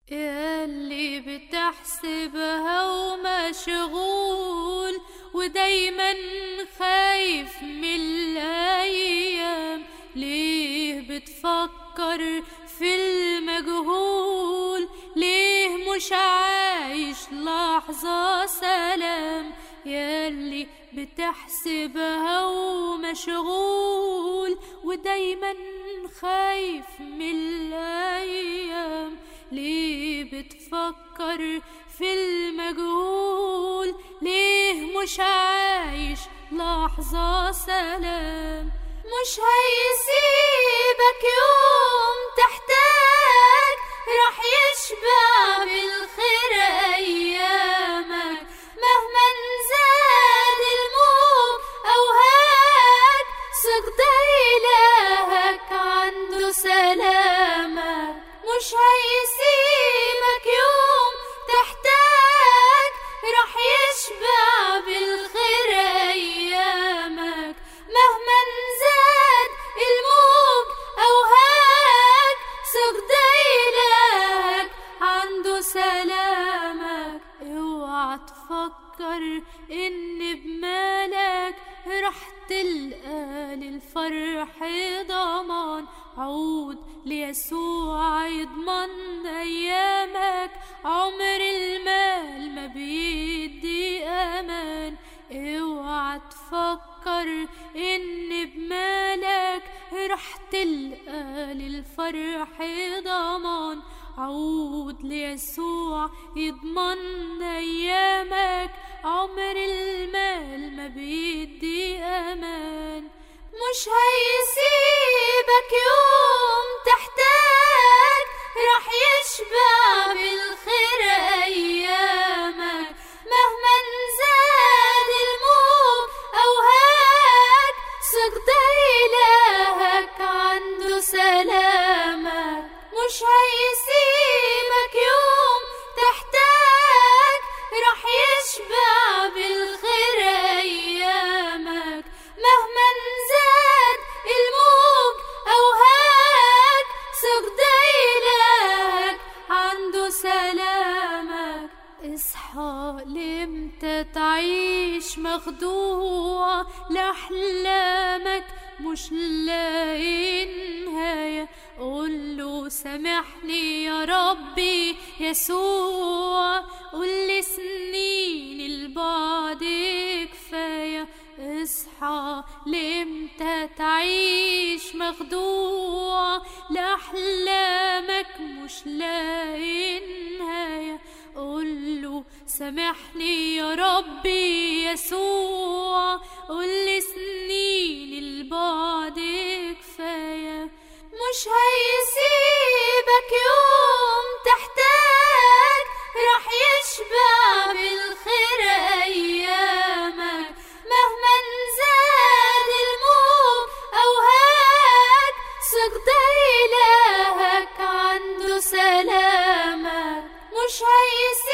اللي بتحسبها ومشغول ودايما خايف من الايام ليه بتفكر في المجهول ليه مش عايش لحظة سلام ياللي بتحسبها ومشغول ودايما خايف من الايام ليه بتفكر في المجهول ليه مش عايش لحظة سلام مش هيسيبك يوم تحتاج راح يشبع بالخير أيامك مهما زاد الموج أو هاك صدق إلهك عنده سلامك مش هيسيبك يوم تحتاج راح يشبع بالخير أيامك مهما زاد الموج أو هاك صدق إلهك عنده سلامك اوعى تفكر ان بمالك رح تلقى للفرح ضمان عود ليسوع يضمن ايامك عمر المال ما بيدي امان اوعى تفكر ان بمالك رح تلقى للفرح ضمان عود ليسوع يضمن ايامك عمر المال ما بيدي امان مش هيسيبك يوم تحتاج راح يشبع بالخير ايامك مهما زاد الموج او هاك صدق الهك عنده سلامك مش هيسيبك يوم تحتاج راح يشبع بالخير ايامك مهما زاد الموج او هاك صدق الهك عنده سلامك اصحى لامتى تعيش مخدوع لاحلامك مش لاقي نهايه قول له سامحني يا ربي يسوع قول لي سنين البعد كفايه اصحى لامتى تعيش مخدوع لاحلامك مش لاقي نهايه قول له سامحني يا ربي يسوع قول لي سنين البعد كفايه مش هيسيبك يوم تحتاج راح يشبع بالخير ايامك مهما زاد الموج او هاك صدق الهك عنده سلامك مش هيسيبك